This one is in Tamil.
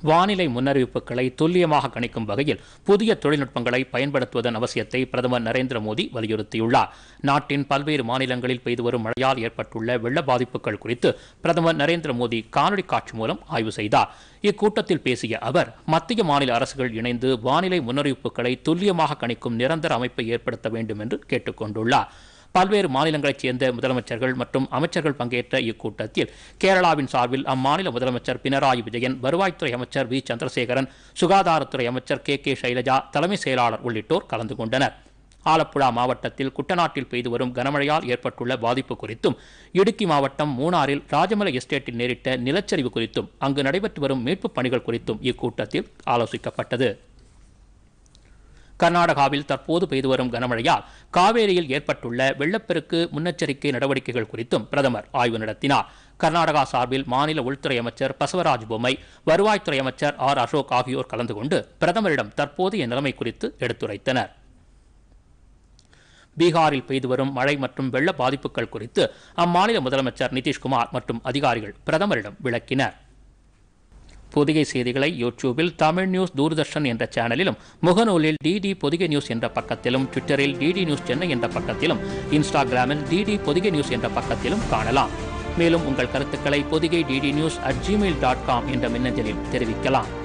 வானிலை முன்னறிவிப்புகளை துல்லியமாக கணிக்கும் வகையில் புதிய தொழில்நுட்பங்களை பயன்படுத்துவதன் அவசியத்தை பிரதமர் நரேந்திர மோடி வலியுறுத்தியுள்ளார் நாட்டின் பல்வேறு மாநிலங்களில் பெய்து வரும் மழையால் ஏற்பட்டுள்ள வெள்ள பாதிப்புகள் குறித்து பிரதமர் நரேந்திர மோடி காணொலி காட்சி மூலம் ஆய்வு செய்தார் இக்கூட்டத்தில் பேசிய அவர் மத்திய மாநில அரசுகள் இணைந்து வானிலை முன்னறிவிப்புகளை துல்லியமாக கணிக்கும் நிரந்தர அமைப்பை ஏற்படுத்த வேண்டும் என்று கேட்டுக்கொண்டுள்ளார் பல்வேறு மாநிலங்களைச் சேர்ந்த முதலமைச்சர்கள் மற்றும் அமைச்சர்கள் பங்கேற்ற இக்கூட்டத்தில் கேரளாவின் சார்பில் அம்மாநில முதலமைச்சர் பினராயி விஜயன் வருவாய்த்துறை அமைச்சர் வி சந்திரசேகரன் சுகாதாரத்துறை அமைச்சர் கே கே சைலஜா தலைமை செயலாளர் உள்ளிட்டோர் கலந்து கொண்டனர் ஆலப்புழா மாவட்டத்தில் குட்டநாட்டில் பெய்து வரும் கனமழையால் ஏற்பட்டுள்ள பாதிப்பு குறித்தும் இடுக்கி மாவட்டம் மூணாறில் ராஜமலை எஸ்டேட்டில் நேரிட்ட நிலச்சரிவு குறித்தும் அங்கு நடைபெற்று வரும் மீட்புப் பணிகள் குறித்தும் இக்கூட்டத்தில் ஆலோசிக்கப்பட்டது கர்நாடகாவில் தற்போது பெய்து வரும் கனமழையால் காவேரியில் ஏற்பட்டுள்ள வெள்ளப்பெருக்கு முன்னெச்சரிக்கை நடவடிக்கைகள் குறித்தும் பிரதமர் ஆய்வு நடத்தினார் கர்நாடகா சார்பில் மாநில உள்துறை அமைச்சர் பசவராஜ் பொம்மை வருவாய்த்துறை அமைச்சர் ஆர் அசோக் ஆகியோர் கலந்து கொண்டு பிரதமரிடம் தற்போதைய நிலைமை குறித்து எடுத்துரைத்தனர் பீகாரில் பெய்து வரும் மழை மற்றும் வெள்ள பாதிப்புகள் குறித்து அம்மாநில முதலமைச்சர் நிதிஷ்குமார் மற்றும் அதிகாரிகள் பிரதமரிடம் விளக்கினர் பொதிகை செய்திகளை யூடியூபில் தமிழ் நியூஸ் தூர்தர்ஷன் என்ற சேனலிலும் முகநூலில் டிடி பொதிகை நியூஸ் என்ற பக்கத்திலும் ட்விட்டரில் டிடி நியூஸ் சென்னை என்ற பக்கத்திலும் இன்ஸ்டாகிராமில் டிடி பொதிகை நியூஸ் என்ற பக்கத்திலும் காணலாம் மேலும் உங்கள் கருத்துக்களை Podhigai DD news at Gmail dot com என்ற மின்னஞ்சலில் தெரிவிக்கலாம்